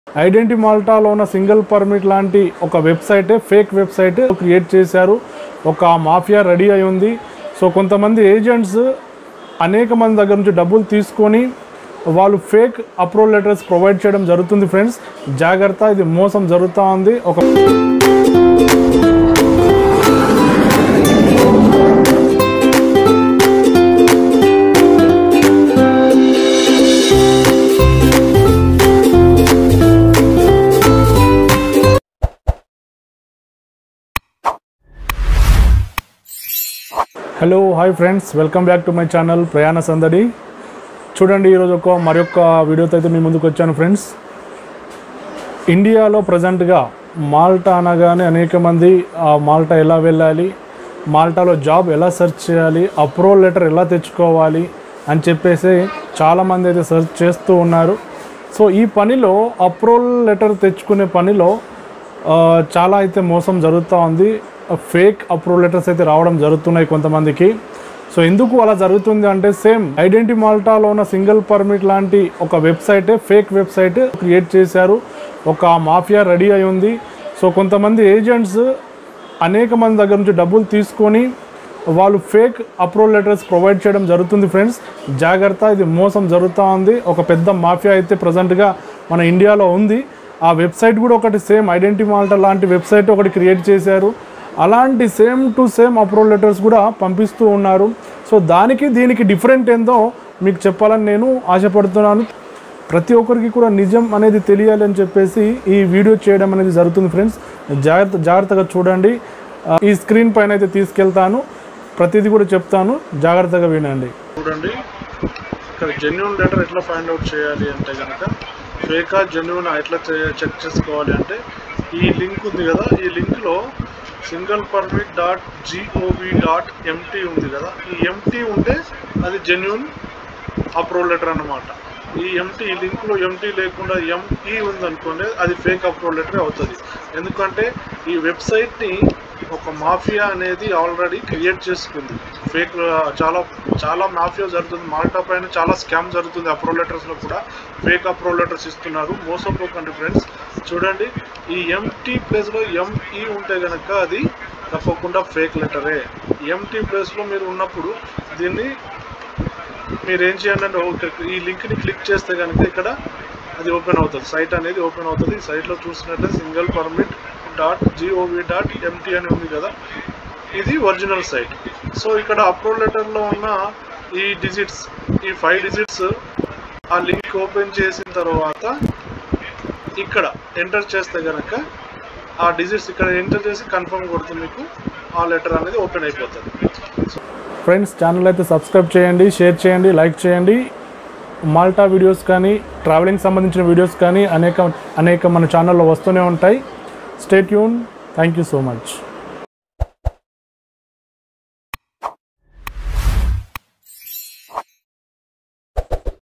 ఐడెంటి మాల్టాలో ఉన్న single permit లాంటి ఒక వెబ్సైటే ఫేక్ వెబ్సైట్ క్రియేట్ చేశారు ఒక మాఫియా రెడీ అయి ఉంది సో కొంతమంది ఏజెంట్స్ అనేక మంది దగ్గర నుంచి డబ్బులు తీసుకొని వాళ్ళు ఫేక్ అప్రూవల్ లెటర్స్ ప్రొవైడ్ చేయడం జరుగుతుంది ఫ్రెండ్స్ జాగ్రత్త ఇది మోసం జరుగుతూ ఉంది ఒక hello hi friends welcome back to my channel Prayana Sandadi చూడండి ఈరోజు ఒక మరొక వీడియోతో అయితే మీ ముందుకు వచ్చాను ఫ్రెండ్స్ ఇండియాలో ప్రజెంట్గా మాల్టా అనగానే అనేక మంది ఆ మాల్టా ఎలా వెళ్ళాలి మాల్టాలో జాబ్ ఎలా సెర్చ్ చేయాలి అప్రూవల్ లెటర్ ఎలా తెచ్చుకోవాలి అని చెప్పేసి చాలామంది అయితే సెర్చ్ చేస్తూ ఉన్నారు సో ఈ పనిలో అప్రూవల్ లెటర్ తెచ్చుకునే పనిలో ఆ, చాలా అయితే మోసం జరుగుతూ ఉంది ఫేక్ అప్రూవల్ లెటర్స్ అయితే రావడం జరుగుతున్నాయి కొంతమందికి సో ఎందుకు అలా జరుగుతుంది అంటే సేమ్ ఐడెంటి మాల్టాలో ఉన్న సింగిల్ పర్మిట్ లాంటి ఒక వెబ్సైటే ఫేక్ వెబ్సైట్ క్రియేట్ చేశారు ఒక మాఫియా రెడీ అయి ఉంది సో కొంతమంది ఏజెంట్స్ అనేక మంది దగ్గర నుంచి డబ్బులు తీసుకొని వాళ్ళు ఫేక్ అప్రూవల్ లెటర్స్ ప్రొవైడ్ చేయడం జరుగుతుంది ఫ్రెండ్స్ జాగ్రత్త ఇది మోసం జరుగుతూ ఉంది ఒక పెద్ద మాఫియా అయితే ప్రజెంట్గా మన ఇండియాలో ఉంది ఆ వెబ్సైట్ కూడా ఒకటి సేమ్ ఐడెంటి మాల్టా లాంటి వెబ్సైట్ ఒకటి క్రియేట్ చేశారు అలాంటి same to same approval letters కూడా పంపిస్తూ ఉన్నారు సో దానికి దీనికి డిఫరెంట్ ఏందో మీకు చెప్పాలని నేను ఆశపడుతున్నాను ప్రతి ఒక్కరికి కూడా నిజం అనేది తెలియాలి అని చెప్పేసి ఈ వీడియో చేయడం అనేది జరుగుతుంది ఫ్రెండ్స్ జాగ్రత్త జాగ్రత్తగా చూడండి ఆ, ఈ స్క్రీన్ పైన అయితే తీసుకెళ్తాను ప్రతిదీ కూడా చెప్తాను జాగ్రత్తగా వినండి చూడండి ఇక్కడ జెన్యున్ లెటర్ ఎట్లా ఫైండ్ అవుట్ చేయాలి అంటే కనుక ఫేకా జెన్యున్ ఎట్లా చే- చెక్ చేసుకోవాలి అంటే ఈ లింక్ ఉంది కదా ఈ లింక్లో single permit dot GOV dot MT ఉంది కదా ఈ ఎంటీ ఉంటే అది జెన్యున్ అప్రూవల్ లెటర్ అన్నమాట ఈ ఎంటీ ఈ లింక్లో ఎంటీ లేకుండా ఎంఈ ఉందనుకోండి అది ఫేక్ అప్రూవల్ లెటర్ అవుతుంది ఎందుకంటే ఈ వెబ్సైట్ని ఒక మాఫియా అనేది ఆల్రెడీ క్రియేట్ చేసుకుంది ఫేక్ చాలా చాలా మాఫియా జరుగుతుంది మాల్టా పైన చాలా స్కామ్ జరుగుతుంది అప్రూవల్ లెటర్స్లో కూడా ఫేక్ అప్రూవల్ లెటర్స్ ఇస్తున్నారు మోసపోకండి ఫ్రెండ్స్ చూడండి ఈ ఎంటీ ప్లేస్లో ఎంఈ ఉంటే కనుక అది తప్పకుండా ఫేక్ లెటరే ఎంటీ ప్లేస్లో మీరు ఉన్నప్పుడు దీన్ని మీరు ఏం చేయండి అంటే ఒక- ఈ లింక్ని క్లిక్ చేస్తే కనుక ఇక్కడ అది ఓపెన్ అవుతుంది సైట్ అనేది ఓపెన్ అవుతుంది ఈ సైట్లో చూసినట్లయితే single permit dot GOV dot MT అని ఉంది కదా ఇది ఒరిజినల్ సైట్ సో ఇక్కడ అప్రూవల్ లెటర్లో ఉన్న ఈ డిజిట్స్ ఈ ఫైవ్ డిజిట్స్ ఆ లింక్ ఓపెన్ చేసిన తర్వాత ఇక్కడ ఎంటర్ చేస్తే కనుక ఆ డిజిట్స్ ఇక్కడ ఎంటర్ చేసి కన్ఫర్మ్ కొడుతుంది మీకు ఆ లెటర్ అనేది ఓపెన్ అయిపోతుంది ఫ్రెండ్స్ ఛానల్ అయితే సబ్స్క్రైబ్ చేయండి షేర్ చేయండి లైక్ చేయండి మాల్టా వీడియోస్ కానీ ట్రావెలింగ్ సంబంధించిన వీడియోస్ కానీ అనేక అనేక మన ఛానల్లో వస్తూనే ఉంటాయి స్టేట్ యూన్ థ్యాంక్ యూ సో మచ్